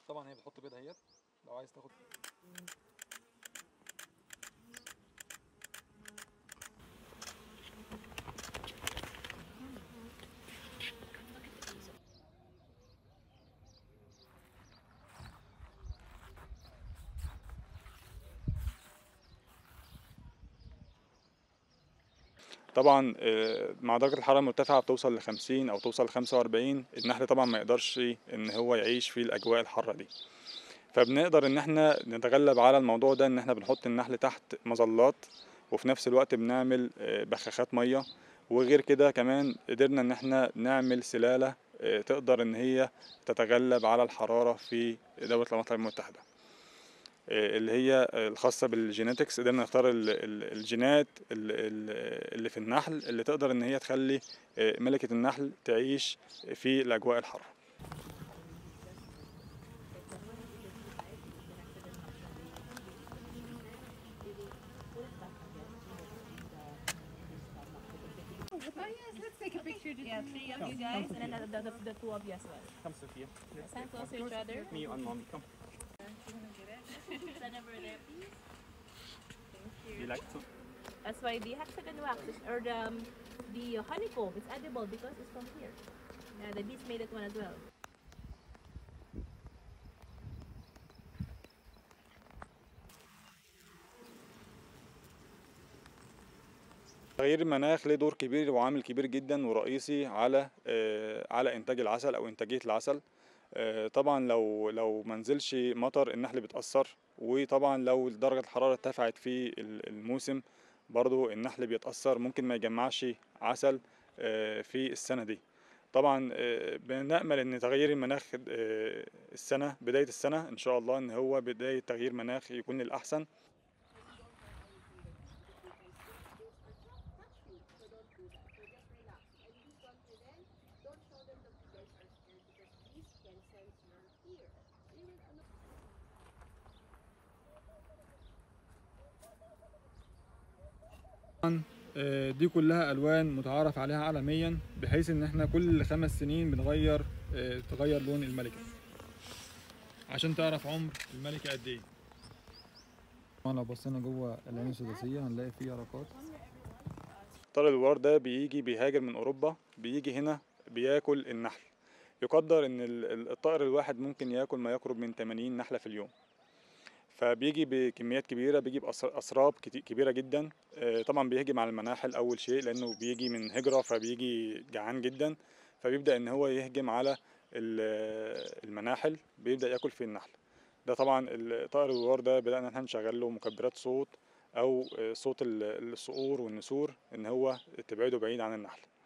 طبعا هي بتحط بيض اهيت لو عايز تاخد طبعا آه، مع درجة الحرارة المرتفعة بتوصل لخمسين أو توصل لخمسة وأربعين النحل طبعا ما يقدرش إن هو يعيش في الأجواء الحارة دي فبنقدر إن احنا نتغلب على الموضوع ده إن احنا بنحط النحل تحت مظلات وفي نفس الوقت بنعمل آه، بخاخات مية وغير كده كمان قدرنا إن احنا نعمل سلالة آه، تقدر إن هي تتغلب على الحرارة في دولة الولايات المتحدة آه، اللي هي الخاصة بالجينيتكس قدرنا نختار ال- ال- الجينات ال- ال- اللي في النحل اللي تقدر ان هي تخلي آه، ملكة النحل تعيش في الأجواء الحارة Oh yes, let's take a picture. Yeah, three of you guys, and then the, the, the two of you as well. Come, Sophia. Let's Stand close to each other. me and mommy. Come. Stand over there, please. You like to? That's why the hexagon wax is, or the, um, the honeycomb is edible because it's from here. Yeah, the bees made that one as well. تغيير المناخ له دور كبير وعامل كبير جدا ورئيسي على آه، على إنتاج العسل أو إنتاجية العسل آه، طبعا لو لو منزلش مطر النحل بيتأثر وطبعا لو درجة الحرارة ارتفعت في ال- الموسم برضو النحل بيتأثر ممكن ما يجمعش عسل آه، في السنة دي طبعا آه، بنأمل ان تغيير المناخ آه، السنة بداية السنة ان شاء الله ان هو بداية تغيير مناخ يكون للأحسن آه، دي كلها الوان متعارف عليها عالميا بحيث ان احنا كل خمس سنين بنغير آه، تغير لون الملكه عشان تعرف عمر الملكه قد ايه طبعا لو بصينا جوه العين السداسيه هنلاقي فيه يرقات طار الوار ده بيجي بيهاجر من اوروبا بيجي هنا بياكل النحل يقدر ان ال- ال- الطائر الواحد ممكن ياكل ما يقرب من 80 نحله في اليوم فبيجي بكميات كبيره بيجي باسراب كبيره جدا آه، طبعا بيهجم على المناحل اول شيء لانه بيجي من هجره فبيجي جعان جدا فبيبدا ان هو يهجم على ال- المناحل بيبدا ياكل في النحل ده طبعا الطائر الوار ده بدانا ان احنا نشغل له مكبرات صوت او آه، صوت ال- الصقور والنسور ان هو تبعده بعيد عن النحل